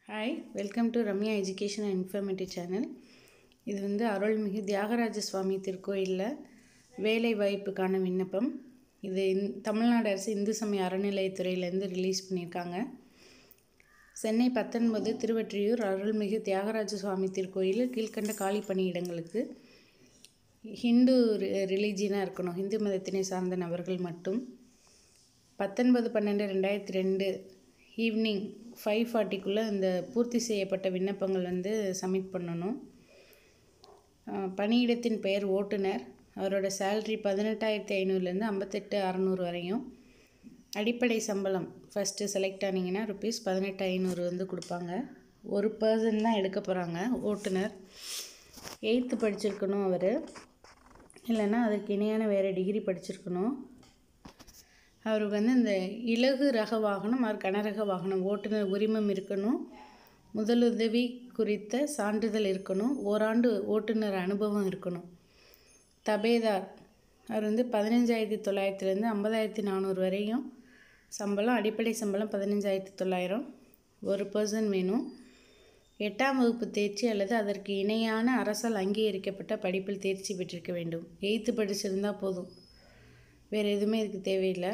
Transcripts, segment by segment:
hi welcome to Ramya education and informative channel இது வந்து அருள்மிகு தியாகராஜ சுவாமி திருக்கோயிலில் வேலை வாய்ப்புக்கான விண்ணப்பம் இது இந் தமிழ்நாடு அரசு இந்து சமய அறநிலையத்துறையிலேருந்து ரிலீஸ் பண்ணியிருக்காங்க சென்னை பத்தொன்பது திருவொற்றியூர் அருள்மிகு தியாகராஜ சுவாமி திருக்கோயில் கீழ்கண்ட காலி பணியிடங்களுக்கு ஹிந்து ரிலீஜியனாக இருக்கணும் இந்து மதத்தினை சார்ந்த நபர்கள் மட்டும் பத்தொன்பது பன்னெண்டு ரெண்டாயிரத்தி ரெண்டு ஈவினிங் ஃபைவ் ஃபார்ட்டிக்குள்ளே இந்த பூர்த்தி செய்யப்பட்ட விண்ணப்பங்கள் வந்து சப்மிட் பண்ணணும் அஹ் பணியிடத்தின் பெயர் ஓட்டுநர் அவரோட சேல்ரி பதினெட்டாயிரத்தி ஐநூறுலேருந்து ஐம்பத்தெட்டு அறநூறு வரையும் அடிப்படை சம்பளம் ஃபஸ்ட்டு செலக்ட் ஆனீங்கன்னா ருபீஸ் பதினெட்டு ஐநூறு வந்து கொடுப்பாங்க ஒரு பர்சன் தான் எடுக்க போகிறாங்க ஓட்டுநர் எயித்து படிச்சிருக்கணும் அவர் இல்லைன்னா அதற்கு இணையான வேறு டிகிரி படிச்சிருக்கணும் அவருக்கு வந்து இந்த இலகு ரக வாகனம் அவர் கனரக வாகனம் ஓட்டுநர் உரிமம் இருக்கணும் முதலுதவி குறித்த சான்றிதழ் இருக்கணும் ஓராண்டு ஓட்டுநர் அனுபவம் இருக்கணும் தபேதார் அவர் வந்து பதினஞ்சாயிரத்தி தொள்ளாயிரத்துலேருந்து ஐம்பதாயிரத்தி நானூறு வரையும் சம்பளம் அடிப்படை சம்பளம் பதினஞ்சாயிரத்தி தொள்ளாயிரம் ஒரு பர்சன் வேணும் எட்டாம் வகுப்பு தேர்ச்சி அல்லது அதற்கு இணையான அரசால் அங்கீகரிக்கப்பட்ட படிப்பில் தேர்ச்சி பெற்றிருக்க வேண்டும் எயித்து படிச்சிருந்தா போதும் வேறு எதுவுமே இதுக்கு தேவையில்லை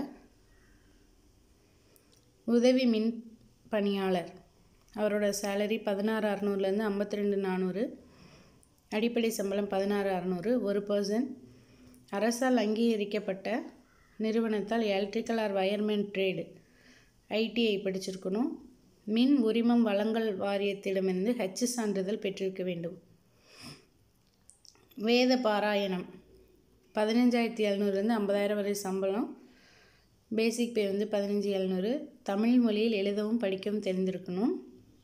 உதவி மின் பணியாளர் அவரோட சேலரி பதினாறு அறநூறுலேருந்து ஐம்பத்தி ரெண்டு நானூறு அடிப்படை சம்பளம் பதினாறு அறநூறு ஒரு பர்சன் அரசால் அங்கீகரிக்கப்பட்ட நிறுவனத்தால் electrical or wireman trade ITI படிச்சிருக்கணும் மின் உரிமம் வழங்கல் வாரியத்திடமிருந்து ஹச் சான்றிதழ் பெற்றிருக்க வேண்டும் வேத பாராயணம் பதினஞ்சாயிரத்தி எழுநூறுலேருந்து ஐம்பதாயிரம் வரை சம்பளம் பேசிக் பே வந்து பதினஞ்சு எழுநூறு தமிழ் மொழியில் எழுதவும் படிக்கவும் தெரிந்திருக்கணும்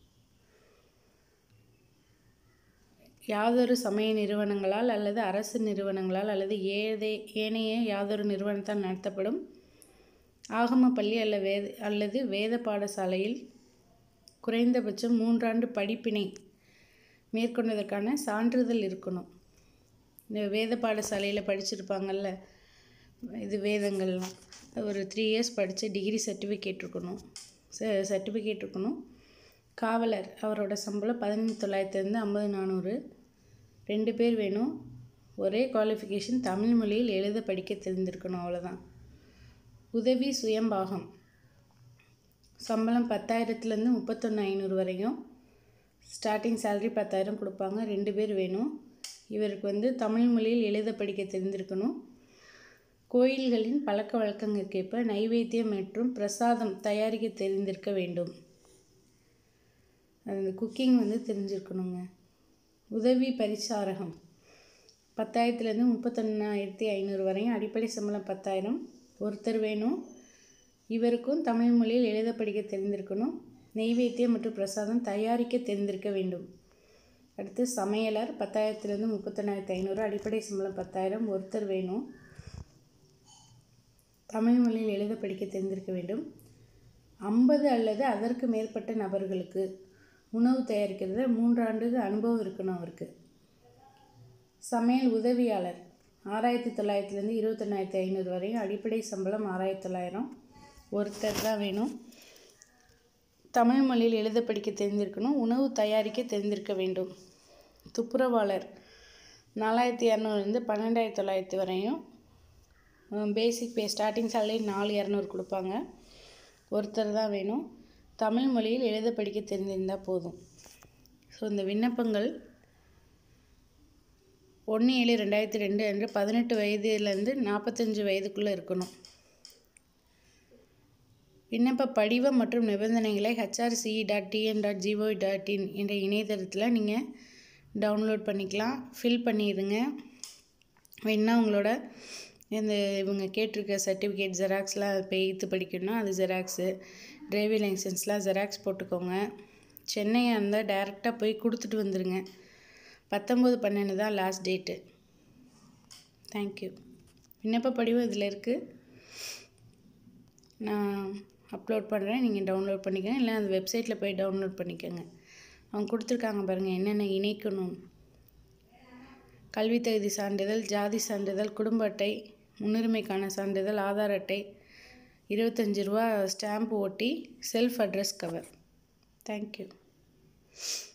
யாதொரு சமய நிறுவனங்களால் அல்லது அரசு நிறுவனங்களால் அல்லது ஏதே ஏனைய யாதொரு நிறுவனத்தால் நடத்தப்படும் ஆகம பள்ளி அல்ல வேத அல்லது வேத பாடசாலையில் குறைந்தபட்சம் மூன்றாண்டு படிப்பினை மேற்கொண்டதற்கான சான்றிதழ் இருக்கணும் இந்த வேத பாடசாலையில் படிச்சிருப்பாங்கல்ல இது வேதங்கள்லாம் ஒரு த்ரீ இயர்ஸ் படித்த டிகிரி சர்டிஃபிகேட் இருக்கணும் சர்டிஃபிகேட் இருக்கணும் காவலர் அவரோட சம்பளம் பதினஞ்சு தொள்ளாயிரத்துலேருந்து ஐம்பது நானூறு ரெண்டு பேர் வேணும் ஒரே குவாலிஃபிகேஷன் தமிழ் மொழியில் எழுத படிக்க தெரிந்திருக்கணும் அவ்வளோதான் உதவி சுயம்பாகம் சம்பளம் பத்தாயிரத்துலேருந்து முப்பத்தொன்று ஐநூறு வரையும் ஸ்டார்டிங் சேலரி பத்தாயிரம் கொடுப்பாங்க ரெண்டு பேர் வேணும் இவருக்கு வந்து தமிழ் மொழியில் எழுத படிக்க தெரிந்திருக்கணும் கோயில்களின் பழக்க வழக்கங்களுக்கேற்ப நைவேத்தியம் மற்றும் பிரசாதம் தயாரிக்க தெரிந்திருக்க வேண்டும் அந்த குக்கிங் வந்து தெரிஞ்சிருக்கணுங்க உதவி பரிசாரகம் பத்தாயிரத்துலேருந்து முப்பத்தொன்னாயிரத்தி ஐநூறு வரையும் அடிப்படை சம்பளம் பத்தாயிரம் ஒருத்தர் வேணும் இவருக்கும் தமிழ் மொழியில் எழுத படிக்க தெரிந்திருக்கணும் நெய்வேத்தியம் மற்றும் பிரசாதம் தயாரிக்க தெரிந்திருக்க வேண்டும் அடுத்து சமையலர் பத்தாயிரத்துலேருந்து முப்பத்தொன்னாயிரத்தி ஐநூறு அடிப்படை சம்பளம் பத்தாயிரம் ஒருத்தர் வேணும் தமிழ் மொழியில் எழுத படிக்க தெரிந்திருக்க வேண்டும் ஐம்பது அல்லது அதற்கு மேற்பட்ட நபர்களுக்கு உணவு தயாரிக்கிறதுல மூன்றாண்டு அனுபவம் இருக்கணும் அவருக்கு சமையல் உதவியாளர் ஆறாயிரத்தி தொள்ளாயிரத்துலேருந்து இருபத்தொன்னாயிரத்தி ஐநூறு வரையும் அடிப்படை சம்பளம் ஆறாயிரத்தி தொள்ளாயிரம் ஒருத்தர் தான் வேணும் தமிழ் மொழியில் எழுத படிக்க தெரிந்திருக்கணும் உணவு தயாரிக்க தெரிந்திருக்க வேண்டும் துப்புரவாளர் நாலாயிரத்தி இரநூறுலேருந்து பன்னெண்டாயிரத்தி தொள்ளாயிரத்தி வரையும் பேசிக் பே ஸ்டார்டிங் சேலரி நாலு இரநூறு கொடுப்பாங்க ஒருத்தர் தான் வேணும் தமிழ் மொழியில் எழுத படிக்க தெரிந்திருந்தால் போதும் ஸோ இந்த விண்ணப்பங்கள் ஒன்று ஏழு ரெண்டாயிரத்தி ரெண்டு அன்று பதினெட்டு வயதுலேருந்து நாற்பத்தஞ்சு வயதுக்குள்ளே இருக்கணும் விண்ணப்ப படிவம் மற்றும் நிபந்தனைகளை HRCE dot TN dot G O dot in என்ற இணையதளத்தில் நீங்கள் டவுன்லோட் பண்ணிக்கலாம் ஃபில் பண்ணிடுங்க வேணா உங்களோட இந்த இவங்க கேட்டிருக்க சர்டிஃபிகேட் ஜெராக்ஸ்லாம் இப்போ எயித்து படிக்கணும்னா அது ஜெராக்ஸு டிரைவிங் லைசன்ஸ்லாம் ஜெராக்ஸ் போட்டுக்கோங்க சென்னையாக இருந்தால் டேரெக்டாக போய் கொடுத்துட்டு வந்துடுங்க பத்தொம்போது பன்னெண்டு தான் லாஸ்ட் டேட்டு தேங்க்யூ விண்ணப்ப படிவம் இதில் இருக்குது நான் அப்லோட் பண்ணுறேன் நீங்கள் டவுன்லோட் பண்ணிக்கோங்க இல்லை அந்த வெப்சைட்டில் போய் டவுன்லோட் பண்ணிக்கோங்க அவங்க கொடுத்துருக்காங்க பாருங்கள் என்னென்ன இணைக்கணும் கல்வி தகுதி சான்றிதழ் ஜாதி சான்றிதழ் குடும்ப அட்டை முன்னுரிமைக்கான சான்றிதழ் ஆதார் அட்டை இருபத்தஞ்சி ரூபா ஸ்டாம்ப் ஒட்டி செல்ஃப் அட்ரஸ் கவர் தேங்க்யூ இருக்குது